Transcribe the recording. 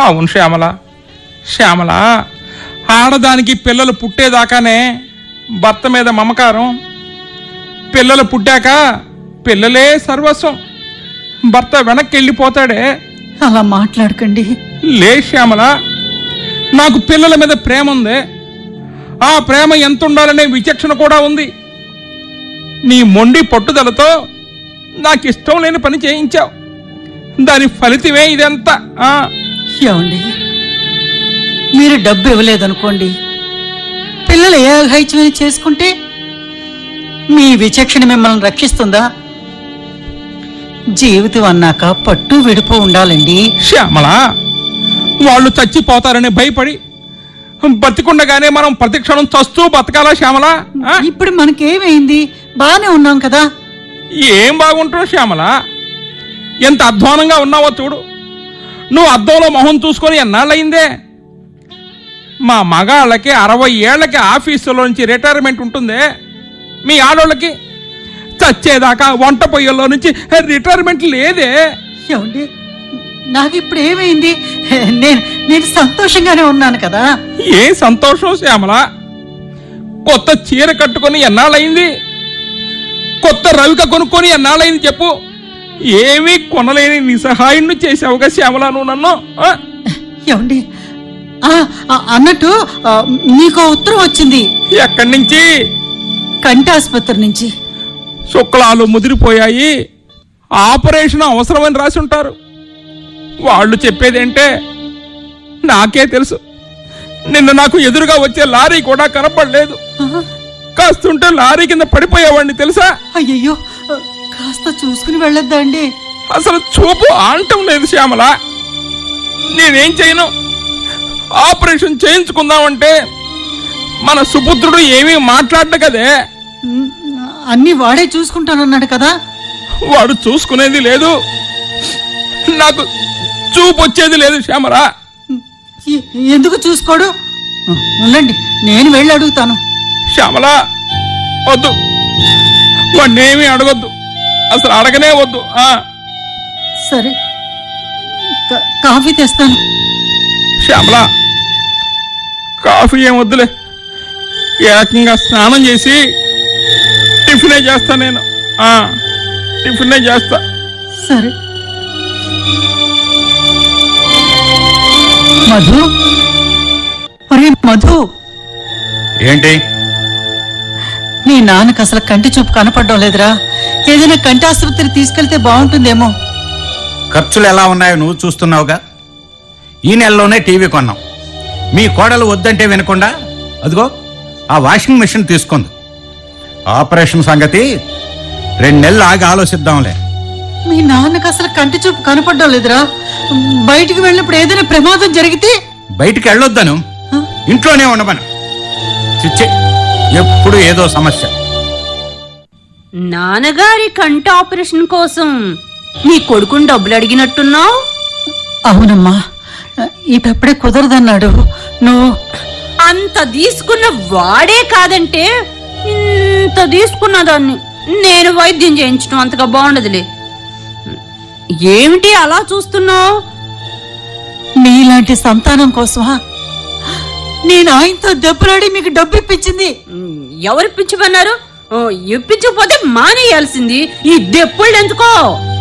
అవును శ్యామల శ్యామల ఆడదానికి పిల్లలు పుట్టేదాకానే భర్త మీద మమకారం పిల్లలు పుట్టాక పిల్లలే సర్వస్వం భర్త వెనక్కి వెళ్ళిపోతాడే అలా మాట్లాడకండి లే శ్యామల నాకు పిల్లల మీద ప్రేమ ఉంది ఆ ప్రేమ ఎంత ఉండాలనే విచక్షణ కూడా ఉంది నీ మొండి పట్టుదలతో నాకు ఇష్టం లేని పని చేయించావు దాని ఫలితమే ఇదంతా ఆ, ఏమండి మీరు డబ్బు ఇవ్వలేదనుకోండి పిల్లలు ఏ అఘాయిత్యమైన చేసుకుంటే మీ విచక్షణ మిమ్మల్ని రక్షిస్తుందా జీవితం అన్నాక పట్టు విడుపు ఉండాలండి శ్యామల వాళ్ళు చచ్చిపోతారని భయపడి బతికుండగానే మనం ప్రతిక్షణం చస్తూ బతకాలా శ్యామల ఆ? ఇప్పుడు మనకేమైంది బానే ఉన్నాం కదా ఏం బాగుంటావు శ్యామల ఎంత అధ్వానంగా ఉన్నావో చూడు నువ్వు అద్దంలో మొహం చూసుకొని ఎన్నాళ్ళయిందే మా మగాళ్ళకి అరవై ఏళ్లకి ఆఫీసులో నుంచి రిటైర్మెంట్ ఉంటుందే మీ ఆడోళ్ళకి చచ్చేదాకా వంట పొయ్యల్లో నుంచి రిటైర్మెంట్ లేదే ఏమండి నాకు ఇప్పుడు ఏమైంది నేను నేను సంతోషంగానే ఉన్నాను కదా ఏ సంతోషం శ్యామల కొత్త చీర కట్టుకొని ఎన్నాళ్ళయింది కొత్త రవిక కొనుక్కొని ఎన్నాళ్ళయింది చెప్పు ఏమీ కొనలేని నిస్సహాయుణ్ణి చేసావుగా శ్యామల నువ్వు నన్ను ఆ? ఏమండి ఆ, ఆ, అన్నట్టు ఆ, మీకు ఉత్తరం వచ్చింది ఎక్కడి నుంచి కంటి ఆసుపత్రి నుంచి శుక్లాలు ముదిరిపోయాయి ఆపరేషన్ అవసరమని రాసి ఉంటారు వాళ్ళు చెప్పేదేంటే నాకే తెలుసు నిన్న నాకు ఎదురుగా వచ్చే లారీ కూడా కనపడలేదు ఆ, కాస్తుంటే లారీ కింద పడిపోయేవాడిని తెలుసా అయ్యయ్యో ఆ, కాస్త చూసుకుని వెళ్ళొద్దా అండి అసలు చూపు ఆంటం లేదు శ్యామల నేనేం చేయను ఆపరేషన్ చేయించుకుందామంటే మన సుపుత్రుడు ఏమీ మాట్లాడ్డ కదే ఉమ్, అన్నీ వాడే చూసుకుంటానన్నాడు కదా వాడు చూసుకునేది లేదు నాకు చూపు వచ్చేది లేదు శ్యామల ఎ- ఎందుకు చూసుకోడు ఆ, ఉండండి నేను వెళ్ళి అడుగుతాను శ్యామల వద్దు వాడినేమీ అడగొద్దు అసలు అడగనే వద్దు ఆ సరే కా- కాఫీ తెస్తాను శ్యామల కాఫీ ఏం వద్దులే ఏకంగా స్నానం చేసి టిఫినే చేస్తా నేను ఆ, టిఫినే చేస్తా సరే మధు ఒరే మధు ఏంటి నీ నాన్నకు అసలు కంటి చూపు కనపడడం లేదురా ఏదైనా కంటి ఆసుపత్రి తీసుకెళ్తే బాగుంటుందేమో ఖర్చులు ఎలా ఉన్నాయో నువ్వు చూస్తున్నావుగా ఈ నెలలోనే టీవీ కొన్నాం మీ కోడలు వద్దంటే వినకుండా అదిగో ఆ వాషింగ్ మెషిన్ తీసుకుంది ఆపరేషన్ సంగతి రెండు నెలలు ఆగి ఆలోచిద్దాంలే మీ నాన్నకు అసలు కంటి చూపు కనపడడం లేదురా బయటికి వెళ్ళినప్పుడు ఏదైనా ప్రమాదం జరిగితే బయటికి వెళ్ళొద్దను ఇంట్లోనే ఉండమను చిచ్చి ఎప్పుడు ఏదో సమస్య నాన్నగారి కంటి ఆపరేషన్ కోసం నీ కొడుకుని డబ్బులు అడిగినట్టున్నావు అవునమ్మా ఇటప్పుడే కుదరదన్నాడు నువ్వు అంత తీసుకున్న వాడే కాదంటే ఇంత తీసుకున్న దాన్ని నేను వైద్యం చేయించడం అంతగా బాగుండదులే ఏమిటి అలా చూస్తున్నావు నీలాంటి సంతానం కోసమా నేను ఆయనతో దెబ్బలాడి మీకు డబ్బు ఇప్పించింది ఎవరు ఇప్పించమన్నారు ఓ, ఇప్పించకపోతే మానేయాల్సింది ఈ దెప్పుళ్ళు ఎందుకో